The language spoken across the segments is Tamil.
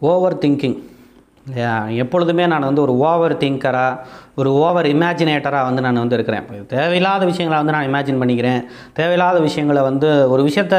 ஓவர் திங்கிங் எப்பொழுதுமே நான் வந்து ஒரு ஓவர் திங்கராக ஒரு ஓவர் இமேஜினேட்டராக வந்து நான் வந்து இருக்கிறேன் இப்ப தேவையில்லாத விஷயங்களை வந்து நான் இமேஜின் பண்ணிக்கிறேன் தேவையில்லாத விஷயங்களை வந்து ஒரு விஷயத்த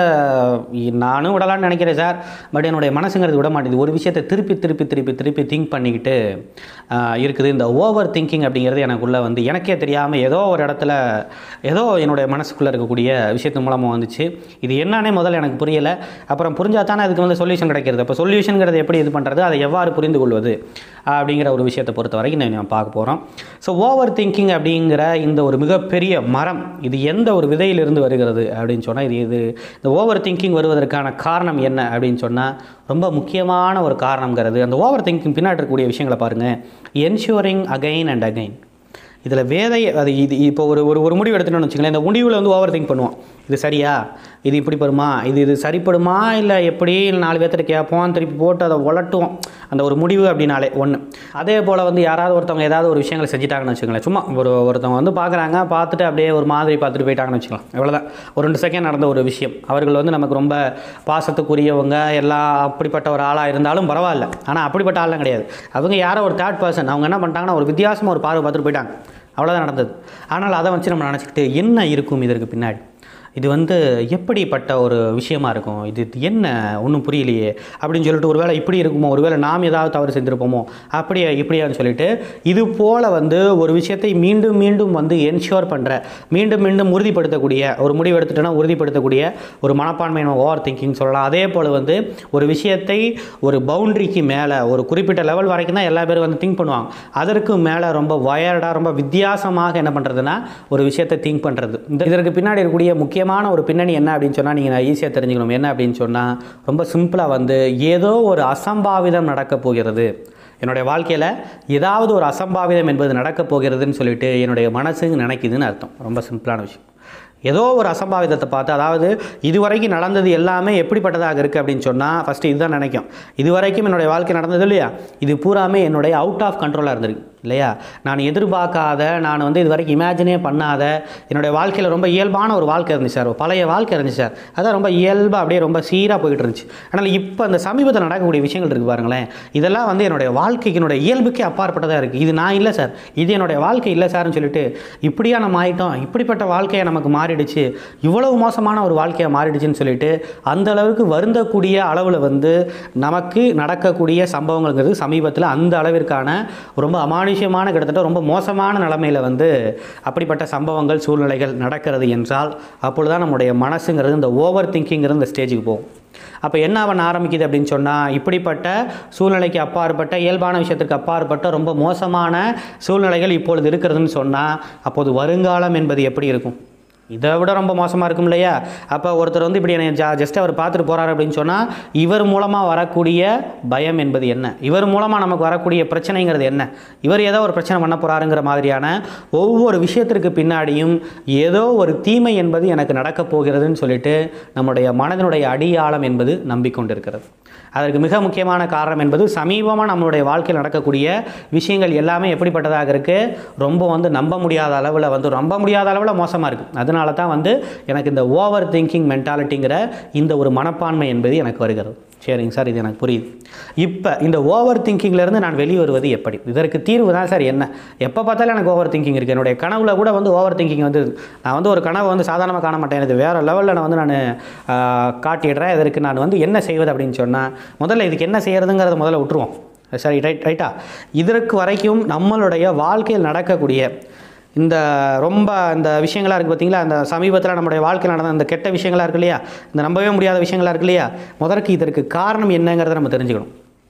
நானும் விடலாம்னு நினைக்கிறேன் சார் பட் என்னுடைய மனசுங்கிறது விட மாட்டேங்குது ஒரு விஷயத்தை திருப்பி திருப்பி திருப்பி திருப்பி திங்க் பண்ணிக்கிட்டு ஆஹ், இருக்குது இந்த ஓவர் திங்கிங் அப்படிங்கிறது எனக்குள்ளே வந்து எனக்கே தெரியாமல் ஏதோ ஒரு இடத்துல ஏதோ என்னுடைய மனசுக்குள்ளே இருக்கக்கூடிய விஷயத்து மூலமாக வந்துச்சு இது என்னன்னே முதல்ல எனக்கு புரியலை அப்புறம் புரிஞ்சால் தானே அதுக்கு வந்து சொல்யூஷன் கிடைக்கிறது அப்போ சொல்யூஷனுங்கிறது எப்படி இது பண்ணுறது அதை எவ்வாறு புரிந்து கொள்வது அப்படிங்கிற ஒரு விஷயத்தை பொறுத்த வரைக்கும் நான் நம்ம பார்க்க போகிறோம் ஸோ ஓவர் திங்கிங் அப்படிங்கிற இந்த ஒரு மிகப்பெரிய மரம் இது எந்த ஒரு விதையிலிருந்து வருகிறது அப்படின்னு சொன்னால் இது இது இந்த ஓவர் திங்கிங் வருவதற்கான காரணம் என்ன அப்படின்னு சொன்னால் ரொம்ப முக்கியமான ஒரு காரணங்கிறது அந்த ஓவர் திங்கிங் பின்னாடி இருக்கக்கூடிய விஷயங்களை பாருங்கள் என்ஷூரிங் அகைன் அண்ட் அகைன் இதில் வேதை அது இது இப்போ ஒரு ஒரு ஒரு முடிவு எடுத்துட்டோம்னு வச்சுங்களேன் இந்த முடிவில் வந்து ஓவர் திங்க் பண்ணுவோம் இது சரியா இது இப்படி படுமா இது இது சரிப்படுமா இல்லை எப்படி இல்லை நாலு பேர்த்திட்ட கேட்போம் திருப்பி போட்டு அதை உலட்டுவோம் அந்த ஒரு முடிவு அப்படின்னாலே ஒன்று அதே போல் வந்து யாராவது ஒருத்தவங்க ஏதாவது ஒரு விஷயங்களை செஞ்சுட்டாங்கன்னு வச்சுங்களேன் சும்மா ஒரு ஒருத்தவங்க வந்து பார்க்குறாங்க பார்த்துட்டு அப்படியே ஒரு மாதிரி பார்த்துட்டு போயிட்டாங்கன்னு வச்சுக்கலாம் இவ்வளோதான் ஒரு ரெண்டு செகண்ட் நடந்த ஒரு விஷயம் அவர்கள் வந்து நமக்கு ரொம்ப பாசத்துக்குரியவங்க எல்லாம் அப்படிப்பட்ட ஒரு ஆளாக இருந்தாலும் பரவாயில்ல ஆனால் அப்படிப்பட்ட ஆள்லாம் கிடையாது அவங்க யாரோ ஒரு தேர்ட் பர்சன் அவங்க என்ன பண்ணிட்டாங்கன்னா ஒரு வித்தியாசமாக ஒரு பார்வை பார்த்துட்டு போயிட்டாங்க அவ்வளோதான் நடந்தது ஆனால் அதை வச்சு நம்ம நினச்சிக்கிட்டு என்ன இருக்கும் இதற்கு பின்னாடி இது வந்து எப்படிப்பட்ட ஒரு விஷயமா இருக்கும் இது என்ன ஒன்றும் புரியலையே அப்படின்னு சொல்லிட்டு ஒருவேளை இப்படி இருக்குமோ ஒருவேளை நாம் ஏதாவது தவறு செஞ்சுருப்போமோ அப்படியே இப்படியான்னு சொல்லிட்டு இது போல் வந்து ஒரு விஷயத்தை மீண்டும் மீண்டும் வந்து என்ஷோர் பண்ணுற மீண்டும் மீண்டும் உறுதிப்படுத்தக்கூடிய ஒரு முடிவு எடுத்துட்டோன்னா உறுதிப்படுத்தக்கூடிய ஒரு மனப்பான்மை ஓவர் திங்கிங் சொல்லலாம் அதே போல் வந்து ஒரு விஷயத்தை ஒரு பவுண்ட்ரிக்கு மேலே ஒரு குறிப்பிட்ட லெவல் வரைக்கும் தான் எல்லா பேரும் வந்து திங்க் பண்ணுவாங்க அதற்கு மேலே ரொம்ப வயர்டாக ரொம்ப வித்தியாசமாக என்ன பண்ணுறதுன்னா ஒரு விஷயத்தை திங்க் பண்ணுறது இந்த இதற்கு பின்னாடி இருக்கக்கூடிய முக்கியமான ஒரு பின்னணி என்ன அப்படின்னு சொன்னால் நீங்கள் ஈஸியாக தெரிஞ்சுக்கணும் என்ன அப்படின்னு சொன்னால் ரொம்ப சிம்பிளாக வந்து ஏதோ ஒரு அசம்பாவிதம் நடக்கப் போகிறது என்னுடைய வாழ்க்கையில் ஏதாவது ஒரு அசம்பாவிதம் என்பது நடக்கப் போகிறதுன்னு சொல்லிட்டு என்னுடைய மனசு நினைக்குதுன்னு அர்த்தம் ரொம்ப சிம்பிளான விஷயம் ஏதோ ஒரு அசம்பாவிதத்தை பார்த்து அதாவது இதுவரைக்கும் நடந்தது எல்லாமே எப்படிப்பட்டதாக இருக்குது அப்படின்னு சொன்னால் ஃபஸ்ட்டு இதுதான் நினைக்கும் இதுவரைக்கும் என்னுடைய வாழ்க்கை நடந்தது இல்லையா இது பூராமே என்னுடைய அவுட் ஆஃப் கண்ட்ரோலாக இருந்திருக்கு இல்லையா நான் எதிர்பார்க்காத நான் வந்து இது வரைக்கும் இமேஜினே பண்ணாத என்னுடைய வாழ்க்கையில் ரொம்ப இயல்பான ஒரு வாழ்க்கை இருந்துச்சு சார் ஒரு பழைய வாழ்க்கை இருந்துச்சு சார் அதான் ரொம்ப இயல்பாக அப்படியே ரொம்ப சீராக போயிட்டு இருந்துச்சு ஆனால் இப்போ அந்த சமீபத்தில் நடக்கக்கூடிய விஷயங்கள் இருக்குது பாருங்களேன் இதெல்லாம் வந்து என்னுடைய வாழ்க்கைக்கு என்னுடைய இயல்புக்கே அப்பாற்பட்டதாக இருக்குது இது நான் இல்லை சார் இது என்னுடைய வாழ்க்கை இல்லை சார்னு சொல்லிட்டு இப்படியா நம்ம ஆயிட்டோம் இப்படிப்பட்ட வாழ்க்கையை நமக்கு மாறிடுச்சு இவ்வளவு மோசமான ஒரு வாழ்க்கையை மாறிடுச்சுன்னு சொல்லிட்டு அந்த அளவுக்கு வருந்தக்கூடிய அளவில் வந்து நமக்கு நடக்கக்கூடிய சம்பவங்கள்ங்கிறது சமீபத்தில் அந்த அளவிற்கான ரொம்ப அமானுஷ்யமான கிட்டத்தட்ட ரொம்ப மோசமான நிலைமையில் வந்து அப்படிப்பட்ட சம்பவங்கள் சூழ்நிலைகள் நடக்கிறது என்றால் அப்பொழுதுதான் நம்முடைய மனசுங்கிறது இந்த ஓவர் திங்கிங்கிறது இந்த ஸ்டேஜுக்கு போகும் அப்போ என்ன பண்ண ஆரம்பிக்குது அப்படின்னு சொன்னால் இப்படிப்பட்ட சூழ்நிலைக்கு அப்பாற்பட்ட இயல்பான விஷயத்துக்கு அப்பாற்பட்ட ரொம்ப மோசமான சூழ்நிலைகள் இப்பொழுது இருக்கிறதுன்னு சொன்னால் அப்போது வருங்காலம் என்பது எப்படி இருக்கும் இதை விட ரொம்ப மோசமாக இருக்கும் இல்லையா அப்போ ஒருத்தர் வந்து இப்படி என்னை ஜா ஜஸ்ட் அவர் பார்த்துட்டு போகிறாரு அப்படின்னு சொன்னால் இவர் மூலமாக வரக்கூடிய பயம் என்பது என்ன இவர் மூலமாக நமக்கு வரக்கூடிய பிரச்சனைங்கிறது என்ன இவர் ஏதோ ஒரு பிரச்சனை பண்ண போகிறாருங்கிற மாதிரியான ஒவ்வொரு விஷயத்திற்கு பின்னாடியும் ஏதோ ஒரு தீமை என்பது எனக்கு நடக்கப் போகிறதுன்னு சொல்லிட்டு நம்முடைய மனதினுடைய அடியாழம் என்பது நம்பிக்கொண்டிருக்கிறது அதற்கு மிக முக்கியமான காரணம் என்பது சமீபமாக நம்மளுடைய வாழ்க்கையில் நடக்கக்கூடிய விஷயங்கள் எல்லாமே எப்படிப்பட்டதாக இருக்குது ரொம்ப வந்து நம்ப முடியாத அளவில் வந்து நம்ப முடியாத அளவில் மோசமாக இருக்குது அதனால தான் வந்து எனக்கு இந்த ஓவர் திங்கிங் மென்டாலிட்டிங்கிற இந்த ஒரு மனப்பான்மை என்பது எனக்கு வருகிறது சரிங்க சார் இது எனக்கு புரியுது இப்போ இந்த ஓவர் திங்கிங்லேருந்து நான் வெளியே வருவது எப்படி இதற்கு தீர்வு தான் சார் என்ன எப்போ பார்த்தாலும் எனக்கு ஓவர் திங்கிங் இருக்குது என்னுடைய கனவுல கூட வந்து ஓவர் திங்கிங் வந்து நான் வந்து ஒரு கனவை வந்து சாதாரணமாக காண மாட்டேன் இது வேறு லெவலில் நான் வந்து நான் காட்டிடுறேன் இதற்கு நான் வந்து என்ன செய்வது அப்படின்னு சொன்னால் முதல்ல இதுக்கு என்ன செய்கிறதுங்கிறத முதல்ல விட்டுருவோம் சரி ரைட் ரைட்டா இதற்கு வரைக்கும் நம்மளுடைய வாழ்க்கையில் நடக்கக்கூடிய இந்த ரொம்ப இந்த விஷயங்களாக இருக்குது பார்த்தீங்களா அந்த சமீபத்தில் நம்முடைய வாழ்க்கையில் நடந்த இந்த கெட்ட விஷயங்களாக இருக்கு இல்லையா இந்த நம்பவே முடியாத விஷயங்களாக இருக்கு இல்லையா முதற்கு இதற்கு காரணம் என்னங்கிறத நம்ம தெரிஞ்சுக்கணும்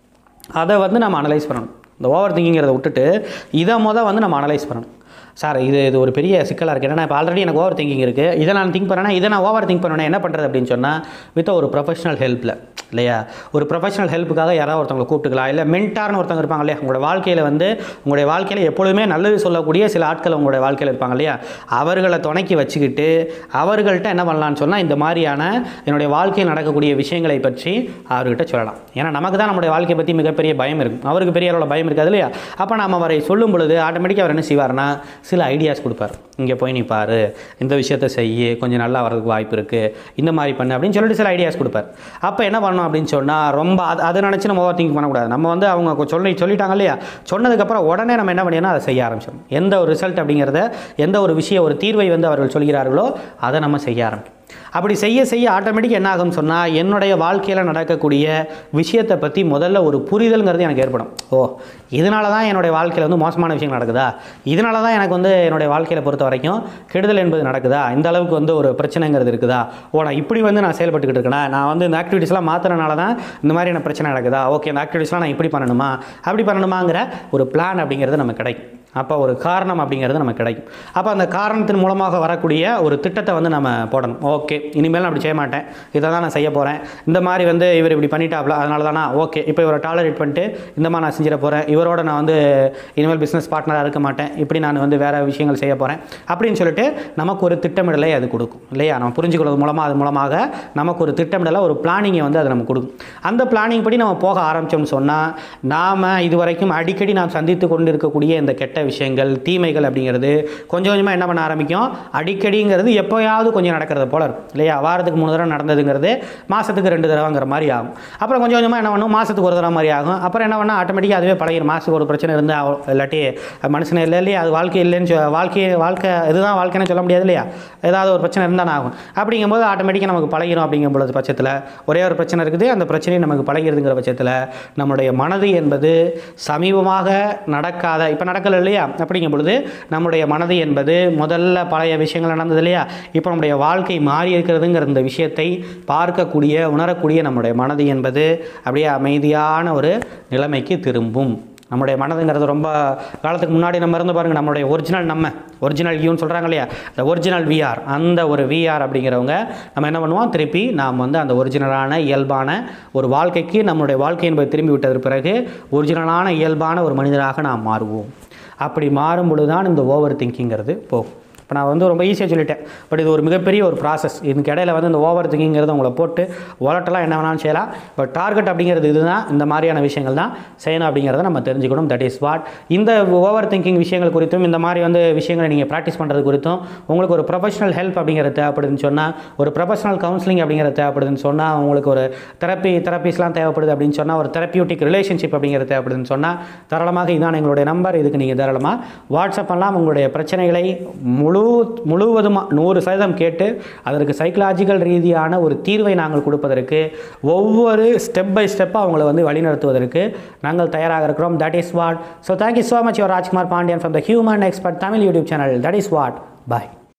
அதை வந்து நம்ம அனலைஸ் பண்ணணும் இந்த ஓவர் திங்கிங்கிறத விட்டுட்டு இதை மொதல் வந்து நம்ம அனலைஸ் பண்ணணும் சார் இது இது ஒரு பெரிய சிக்கலாக இருக்குது ஏன்னா இப்போ ஆல்ரெடி எனக்கு ஓவர் திங்கிங் இருக்குது இதை நான் திங்க் பண்ணேன்னா இதை நான் ஓவர் திங்க் பண்ணேன்னா என்ன பண்ணுறது அப்படின்னு சொன்னால் வித் ஒரு ப்ரொஃபஷனல் ஹெல்ப்பில் இல்லையா ஒரு ப்ரொஃபஷனல் ஹெல்ப்புக்காக யாராவது ஒருத்தவங்களை கூப்பிட்டுக்கலாம் இல்லை மென்டார்னு ஒருத்தவங்க இருப்பாங்க இல்லையா உங்களோட வாழ்க்கையில் வந்து உங்களுடைய வாழ்க்கையில் எப்பொழுதுமே நல்லது சொல்லக்கூடிய சில ஆட்கள் உங்களுடைய வாழ்க்கையில் இருப்பாங்க இல்லையா அவர்களை துணைக்கி வச்சுக்கிட்டு அவர்கள்ட்ட என்ன பண்ணலாம்னு சொன்னால் இந்த மாதிரியான என்னுடைய வாழ்க்கையில் நடக்கக்கூடிய விஷயங்களை பற்றி அவர்கிட்ட சொல்லலாம் ஏன்னா நமக்கு தான் நம்முடைய வாழ்க்கையை பற்றி மிகப்பெரிய பயம் இருக்கும் அவருக்கு பெரிய அளவில் பயம் இருக்காது இல்லையா அப்போ நம்ம அவரை சொல்லும் பொழுது ஆட்டோமேட்டிக்காக அவர் என்ன செய்வார்னா சில ஐடியாஸ் கொடுப்பார் இங்கே போய் நீ பாரு இந்த விஷயத்தை செய்யு கொஞ்சம் நல்லா வரதுக்கு வாய்ப்பு இருக்குது இந்த மாதிரி பண்ணு அப்படின்னு சொல்லிட்டு சில ஐடியாஸ் கொடுப்பார் அப்போ என்ன பண்ணணும் அப்படின்னு சொன்னால் ரொம்ப அது அதை நினச்சி நம்ம ஓவர் திங்க் பண்ணக்கூடாது நம்ம வந்து அவங்க சொல்லி சொல்லிட்டாங்க இல்லையா சொன்னதுக்கப்புறம் உடனே நம்ம என்ன பண்ணிடணும் அதை செய்ய ஆரம்பிச்சிடும் எந்த ஒரு ரிசல்ட் அப்படிங்கிறத எந்த ஒரு விஷயம் ஒரு தீர்வை வந்து அவர்கள் சொல்கிறார்களோ அதை நம்ம செய்ய ஆரம்பிக்கும் அப்படி செய்ய செய்ய ஆட்டோமேட்டிக் என்ன ஆகும்னு சொன்னால் என்னுடைய வாழ்க்கையில் நடக்கக்கூடிய விஷயத்தை பற்றி முதல்ல ஒரு புரிதல்ங்கிறது எனக்கு ஏற்படும் ஓ இதனால தான் என்னுடைய வாழ்க்கையில் வந்து மோசமான விஷயங்கள் நடக்குதா இதனால தான் எனக்கு வந்து என்னுடைய வாழ்க்கையில் பொறுத்த வரைக்கும் கெடுதல் என்பது நடக்குதா இந்த அளவுக்கு வந்து ஒரு பிரச்சனைங்கிறது இருக்குதா ஓ நான் இப்படி வந்து நான் செயல்பட்டுக்கிட்டு இருக்கேனா நான் வந்து இந்த ஆக்டிவிட்டீஸ்லாம் மாற்றுறதுனால தான் இந்த மாதிரியான பிரச்சனை நடக்குதா ஓகே இந்த ஆக்டிவிட்டீஸ்லாம் நான் இப்படி பண்ணணுமா அப்படி பண்ணணுமாங்கிற ஒரு பிளான் அப்படிங்கிறது நமக்கு கிடைக்கும் அப்போ ஒரு காரணம் அப்படிங்கிறது நமக்கு கிடைக்கும் அப்போ அந்த காரணத்தின் மூலமாக வரக்கூடிய ஒரு திட்டத்தை வந்து நம்ம போடணும் ஓகே இனிமேல் நான் அப்படி செய்ய மாட்டேன் இதை தான் நான் செய்ய போகிறேன் இந்த மாதிரி வந்து இவர் இப்படி பண்ணிட்டாப்ல அதனால தானா ஓகே இப்போ இவரை டாலரேட் பண்ணிட்டு இந்த மாதிரி நான் செஞ்சிட போகிறேன் இவரோட நான் வந்து இனிமேல் பிஸ்னஸ் பார்ட்னராக இருக்க மாட்டேன் இப்படி நான் வந்து வேறு விஷயங்கள் செய்ய போகிறேன் அப்படின்னு சொல்லிட்டு நமக்கு ஒரு திட்டமிடலை அது கொடுக்கும் இல்லையா நம்ம புரிஞ்சுக்கிறது மூலமாக அது மூலமாக நமக்கு ஒரு திட்டமிடலை ஒரு பிளானிங்கை வந்து அது நமக்கு கொடுக்கும் அந்த பிளானிங் படி நம்ம போக ஆரம்பித்தோம்னு சொன்னால் நாம் இதுவரைக்கும் அடிக்கடி நாம் சந்தித்து கொண்டு இருக்கக்கூடிய இந்த கெட்ட விஷயங்கள் தீமைகள் அப்படிங்கிறது கொஞ்சம் கொஞ்சமாக என்ன பண்ண ஆரம்பிக்கும் அடிக்கடிங்கிறது எப்போயாவது கொஞ்சம் நடக்கிறது போல இருக்கும் இல்லையா வாரத்துக்கு மூணு தடவை நடந்ததுங்கிறது மாதத்துக்கு ரெண்டு தடவைங்கிற மாதிரி ஆகும் அப்புறம் கொஞ்சம் கொஞ்சமாக என்ன பண்ணும் மாதத்துக்கு ஒரு தடவை மாதிரி ஆகும் அப்புறம் என்ன பண்ணால் ஆட்டோமேட்டிக்காக அதுவே பழகிடும் மாதத்துக்கு ஒரு பிரச்சனை இருந்து அவ- இல்லாட்டி மனுஷன் இல்லை இல்லையா அது வாழ்க்கை இல்லைன்னு சொ- வாழ்க்கை வாழ்க்கை இதுதான் வாழ்க்கைன்னு சொல்ல முடியாது இல்லையா ஏதாவது ஒரு பிரச்சனை இருந்தால் ஆகும் அப்படிங்கும்போது ஆட்டோமேட்டிக்காக நமக்கு பழகிடும் அப்படிங்கும் பொழுது பட்சத்தில் ஒரே ஒரு பிரச்சனை இருக்குது அந்த பிரச்சனையும் நமக்கு பழகிருதுங்கிற பட்சத்தில் நம்முடைய மனது என்பது சமீபமாக நடக்காத இப்போ நடக்கல இல்லையா அப்படிங்கும் பொழுது நம்முடைய மனது என்பது முதல்ல பழைய விஷயங்கள் நடந்தது இல்லையா இப்போ நம்முடைய வாழ்க்கை மாறி இருக்கிறதுங்கிற இந்த விஷயத்தை பார்க்கக்கூடிய உணரக்கூடிய நம்முடைய மனது என்பது அப்படியே அமைதியான ஒரு நிலைமைக்கு திரும்பும் நம்முடைய மனதுங்கிறது ரொம்ப காலத்துக்கு முன்னாடி நம்ம இருந்து பாருங்கள் நம்மளுடைய ஒரிஜினல் நம்ம ஒரிஜினல் யூன்னு சொல்கிறாங்க இல்லையா இந்த ஒரிஜினல் விஆர் அந்த ஒரு விஆர் அப்படிங்கிறவங்க நம்ம என்ன பண்ணுவோம் திருப்பி நாம் வந்து அந்த ஒரிஜினலான இயல்பான ஒரு வாழ்க்கைக்கு நம்மளுடைய வாழ்க்கை என்பது திரும்பி விட்டதற்கு பிறகு ஒரிஜினலான இயல்பான ஒரு மனிதராக நாம் மாறுவோம் அப்படி மாறும் பொழுது தான் இந்த ஓவர் திங்கிங்கிறது போகும் இப்போ நான் வந்து ரொம்ப ஈஸியாக சொல்லிட்டேன் பட் இது ஒரு மிகப்பெரிய ஒரு ப்ராசஸ் இதுக்கு இடையில வந்து இந்த ஓவர் திங்கிங்கிறது உங்களை போட்டு உலட்டெல்லாம் என்ன வேணாலும் செய்யலாம் பட் டார்கெட் அப்படிங்கிறது இதுதான் இந்த மாதிரியான விஷயங்கள் தான் செய்யணும் அப்படிங்கிறத நம்ம தெரிஞ்சுக்கணும் தட் இஸ் வாட் இந்த ஓவர் திங்கிங் விஷயங்கள் குறித்தும் இந்த மாதிரி வந்து விஷயங்களை நீங்கள் ப்ராக்டிஸ் பண்ணுறது குறித்தும் உங்களுக்கு ஒரு ப்ரொஃபஷனல் ஹெல்ப் அப்படிங்கிறது தேவைப்படுதுன்னு சொன்னால் ஒரு ப்ரொஃபஷனல் கவுன்சிலிங் அப்படிங்கிறது தேவைப்படுதுன்னு சொன்னால் உங்களுக்கு ஒரு தெரப்பி தெரப்பிஸ்லாம் தேவைப்படுது அப்படின்னு சொன்னால் ஒரு தெரப்பியூட்டிக் ரிலேஷன்ஷிப் அப்படிங்கிறது தேவைப்படுதுன்னு சொன்னால் தாராளமாக இதான் எங்களுடைய நம்பர் இதுக்கு நீங்கள் தாராளமாக வாட்ஸ்அப் பண்ணலாம் உங்களுடைய பிரச்சனைகளை முழு முழுவதுமாக நூறு சதவீதம் கேட்டு அதற்கு சைக்கலாஜிக்கல் ரீதியான ஒரு தீர்வை நாங்கள் கொடுப்பதற்கு ஒவ்வொரு ஸ்டெப் பை ஸ்டெப்பாக அவங்களை வந்து வழிநடத்துவதற்கு நாங்கள் தயாராக இருக்கிறோம் that is what so thank you so much your Rajkumar Pandian from the human expert Tamil YouTube channel that is what bye